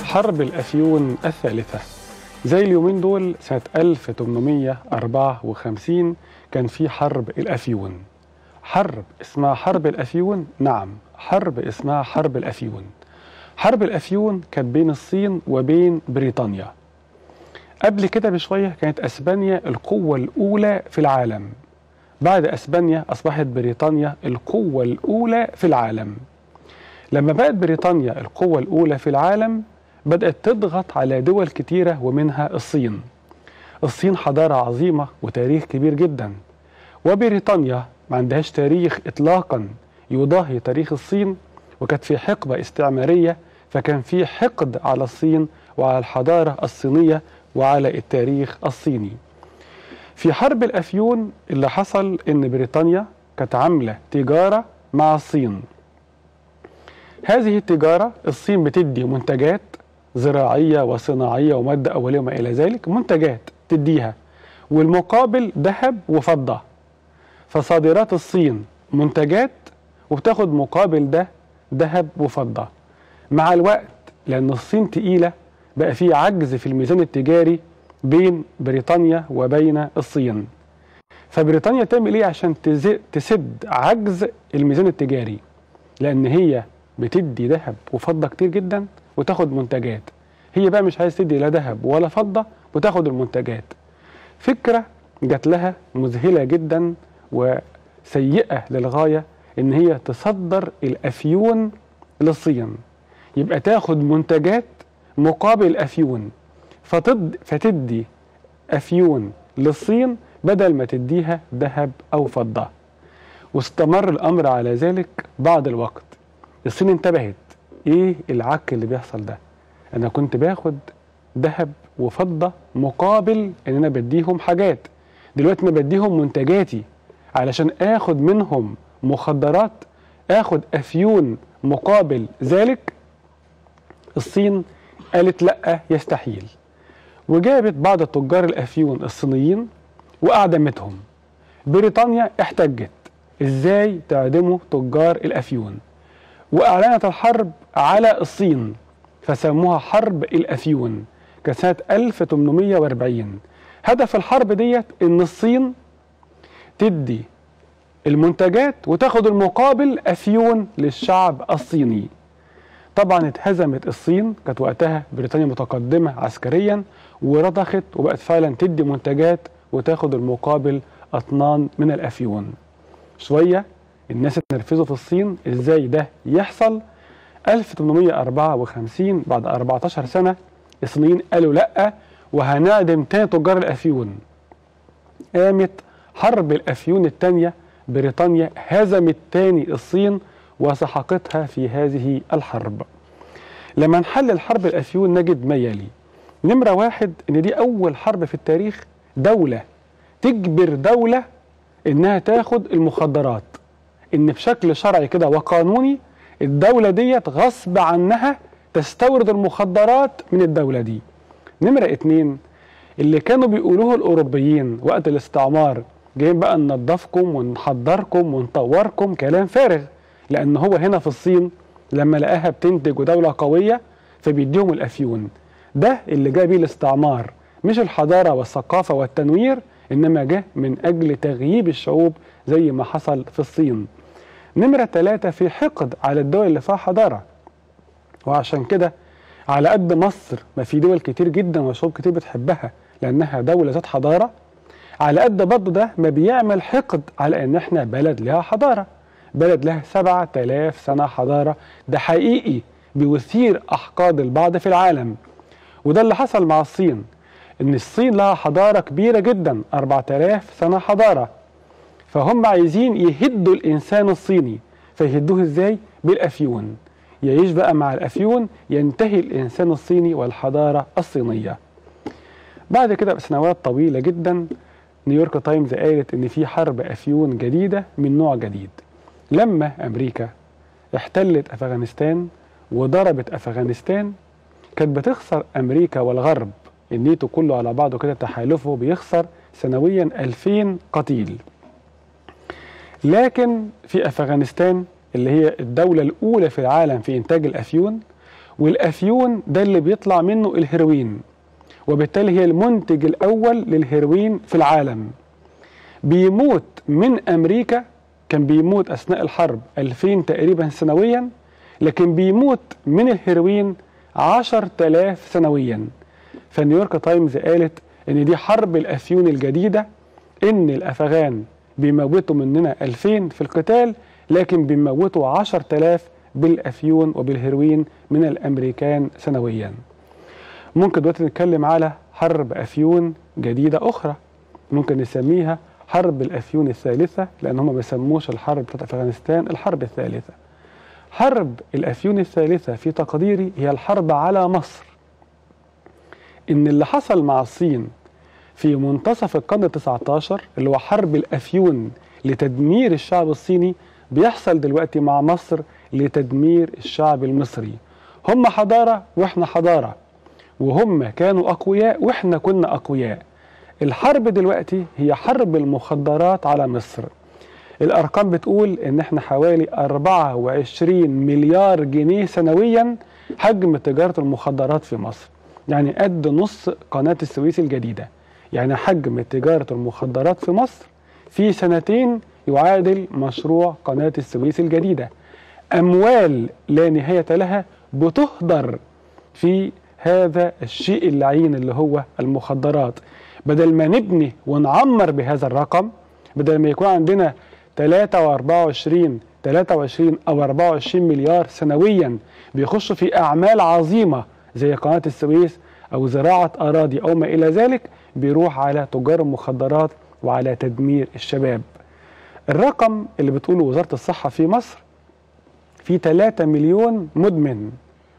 حرب الأفيون الثالثة زي اليومين دول سنة 1854 كان في حرب الأفيون حرب اسمها حرب الأفيون نعم حرب اسمها حرب الأفيون حرب الأفيون كانت بين الصين وبين بريطانيا قبل كده بشوية كانت أسبانيا القوة الأولى في العالم بعد أسبانيا أصبحت بريطانيا القوة الأولى في العالم لما بقت بريطانيا القوة الأولى في العالم بدأت تضغط على دول كتيرة ومنها الصين الصين حضارة عظيمة وتاريخ كبير جدا وبريطانيا ما عندهاش تاريخ إطلاقا يضاهي تاريخ الصين وكانت في حقبة استعمارية فكان في حقد على الصين وعلى الحضارة الصينية وعلى التاريخ الصيني في حرب الأفيون اللي حصل إن بريطانيا كانت عاملة تجارة مع الصين هذه التجارة الصين بتدي منتجات زراعية وصناعية ومادة أولية وما إلى ذلك منتجات تديها والمقابل ذهب وفضة فصادرات الصين منتجات وبتاخد مقابل ده ذهب وفضة مع الوقت لأن الصين تقيلة بقى في عجز في الميزان التجاري بين بريطانيا وبين الصين فبريطانيا تعمل ايه عشان تسد عجز الميزان التجاري لان هي بتدي ذهب وفضه كتير جدا وتاخد منتجات هي بقى مش عايز تدي لا ذهب ولا فضه وتاخد المنتجات فكره جات لها مذهله جدا وسيئه للغايه ان هي تصدر الافيون للصين يبقى تاخد منتجات مقابل افيون فتد فتدي افيون للصين بدل ما تديها ذهب او فضه واستمر الامر على ذلك بعد الوقت الصين انتبهت ايه العك اللي بيحصل ده انا كنت باخد ذهب وفضه مقابل ان انا بديهم حاجات دلوقتي انا بديهم منتجاتي علشان اخد منهم مخدرات اخد افيون مقابل ذلك الصين قالت لا يستحيل وجابت بعض تجار الافيون الصينيين واعدمتهم بريطانيا احتجت ازاي تعدموا تجار الافيون واعلنت الحرب على الصين فسموها حرب الافيون كسنه 1840 هدف الحرب ديت ان الصين تدي المنتجات وتاخد المقابل افيون للشعب الصيني طبعا اتهزمت الصين كانت وقتها بريطانيا متقدمه عسكريا ورضخت وبقت فعلا تدي منتجات وتاخد المقابل اطنان من الافيون شويه الناس اتنرفزوا في الصين ازاي ده يحصل 1854 بعد 14 سنه الصينيين قالوا لا وهنعدم تاني تجار الافيون قامت حرب الافيون الثانيه بريطانيا هزمت تاني الصين وسحقتها في هذه الحرب لما نحلل حرب الافيون نجد ما يلي نمره واحد ان دي اول حرب في التاريخ دوله تجبر دوله انها تاخد المخدرات ان بشكل شرعي كده وقانوني الدوله ديت غصب عنها تستورد المخدرات من الدوله دي نمره اتنين اللي كانوا بيقولوه الاوروبيين وقت الاستعمار جايين بقى ننضفكم ونحضركم ونطوركم كلام فارغ لان هو هنا في الصين لما لقاها بتنتج ودوله قويه فبيديهم الافيون ده اللي جاء بيه الاستعمار مش الحضاره والثقافه والتنوير انما جه من اجل تغييب الشعوب زي ما حصل في الصين نمره ثلاثة في حقد على الدول اللي فيها حضاره وعشان كده على قد مصر ما في دول كتير جدا وشعوب كتير بتحبها لانها دوله ذات حضاره على قد برضه ده ما بيعمل حقد على ان احنا بلد لها حضاره بلد لها 7000 سنه حضاره ده حقيقي بيثير احقاد البعض في العالم وده اللي حصل مع الصين ان الصين لها حضاره كبيره جدا 4000 سنه حضاره فهم عايزين يهدوا الانسان الصيني فيهدوه ازاي بالافيون يعيش بقى مع الافيون ينتهي الانسان الصيني والحضاره الصينيه بعد كده بسنوات طويله جدا نيويورك تايمز قالت ان في حرب افيون جديده من نوع جديد لما امريكا احتلت افغانستان وضربت افغانستان كانت بتخسر امريكا والغرب النيتو كله على بعضه كده تحالفه بيخسر سنويا 2000 قتيل لكن في افغانستان اللي هي الدوله الاولى في العالم في انتاج الافيون والافيون ده اللي بيطلع منه الهيروين وبالتالي هي المنتج الاول للهيروين في العالم بيموت من امريكا كان بيموت اثناء الحرب 2000 تقريبا سنويا لكن بيموت من الهيروين 10000 سنويا فنيويورك تايمز قالت ان دي حرب الافيون الجديده ان الافغان بيموتوا مننا 2000 في القتال لكن بيموتوا 10000 بالافيون وبالهيروين من الامريكان سنويا ممكن دلوقتي نتكلم على حرب افيون جديده اخرى ممكن نسميها حرب الافيون الثالثه لان هم ما بيسموش الحرب بتاعت افغانستان الحرب الثالثه حرب الافيون الثالثه في تقديري هي الحرب على مصر ان اللي حصل مع الصين في منتصف القرن ال 19 اللي هو حرب الافيون لتدمير الشعب الصيني بيحصل دلوقتي مع مصر لتدمير الشعب المصري هم حضاره واحنا حضاره وهم كانوا اقوياء واحنا كنا اقوياء الحرب دلوقتي هي حرب المخدرات على مصر الارقام بتقول ان احنا حوالي 24 مليار جنيه سنويا حجم تجاره المخدرات في مصر يعني قد نص قناه السويس الجديده يعني حجم تجاره المخدرات في مصر في سنتين يعادل مشروع قناه السويس الجديده اموال لا نهايه لها بتهدر في هذا الشيء اللعين اللي هو المخدرات بدل ما نبني ونعمر بهذا الرقم بدل ما يكون عندنا 3 و24 23 او 24 مليار سنويا بيخشوا في اعمال عظيمه زي قناه السويس او زراعه اراضي او ما الى ذلك بيروح على تجار المخدرات وعلى تدمير الشباب. الرقم اللي بتقوله وزاره الصحه في مصر في 3 مليون مدمن.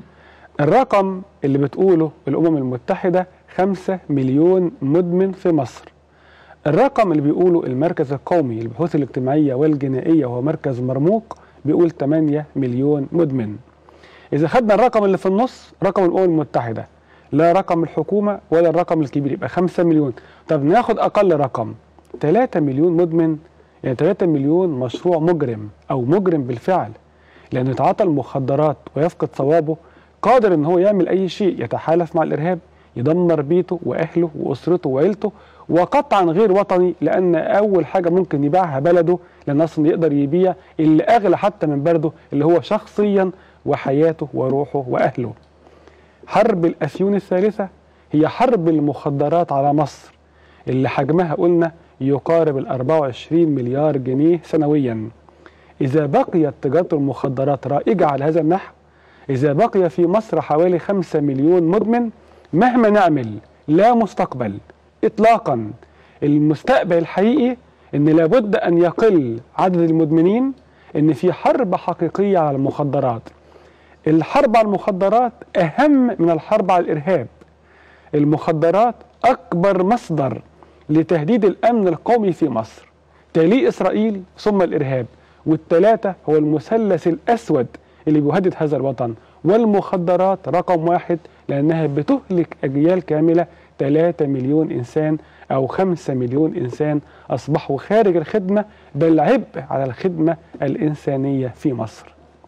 الرقم اللي بتقوله الامم المتحده 5 مليون مدمن في مصر. الرقم اللي بيقوله المركز القومي للبحوث الاجتماعيه والجنائيه وهو مركز مرموق بيقول 8 مليون مدمن. اذا خدنا الرقم اللي في النص رقم الامم المتحده لا رقم الحكومه ولا الرقم الكبير يبقى 5 مليون. طب ناخد اقل رقم 3 مليون مدمن يعني 3 مليون مشروع مجرم او مجرم بالفعل لان يتعاطى المخدرات ويفقد صوابه قادر ان هو يعمل اي شيء يتحالف مع الارهاب يدمر بيته واهله واسرته وعيلته وقطعا غير وطني لان اول حاجه ممكن يبيعها بلده لان اصلا يقدر يبيع اللي اغلى حتى من بلده اللي هو شخصيا وحياته وروحه واهله. حرب الافيون الثالثه هي حرب المخدرات على مصر اللي حجمها قلنا يقارب ال 24 مليار جنيه سنويا. اذا بقيت تجاره المخدرات رائجه على هذا النحو اذا بقي في مصر حوالي 5 مليون مدمن مهما نعمل لا مستقبل اطلاقا المستقبل الحقيقي ان لابد ان يقل عدد المدمنين ان في حرب حقيقيه على المخدرات الحرب على المخدرات اهم من الحرب على الارهاب المخدرات اكبر مصدر لتهديد الامن القومي في مصر تلي اسرائيل ثم الارهاب والثلاثه هو المثلث الاسود اللي بيهدد هذا الوطن والمخدرات رقم واحد لانها بتهلك اجيال كامله 3 مليون انسان او 5 مليون انسان اصبحوا خارج الخدمه بل عبء على الخدمه الانسانيه في مصر.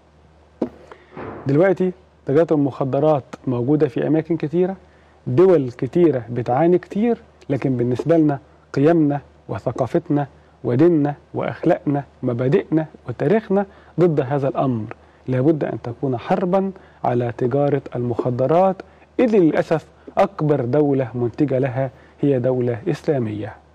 دلوقتي تجاره المخدرات موجوده في اماكن كتيره دول كتيره بتعاني كتير لكن بالنسبه لنا قيمنا وثقافتنا وديننا واخلاقنا ومبادئنا وتاريخنا ضد هذا الامر لابد ان تكون حربا على تجاره المخدرات اذ للاسف اكبر دوله منتجه لها هي دوله اسلاميه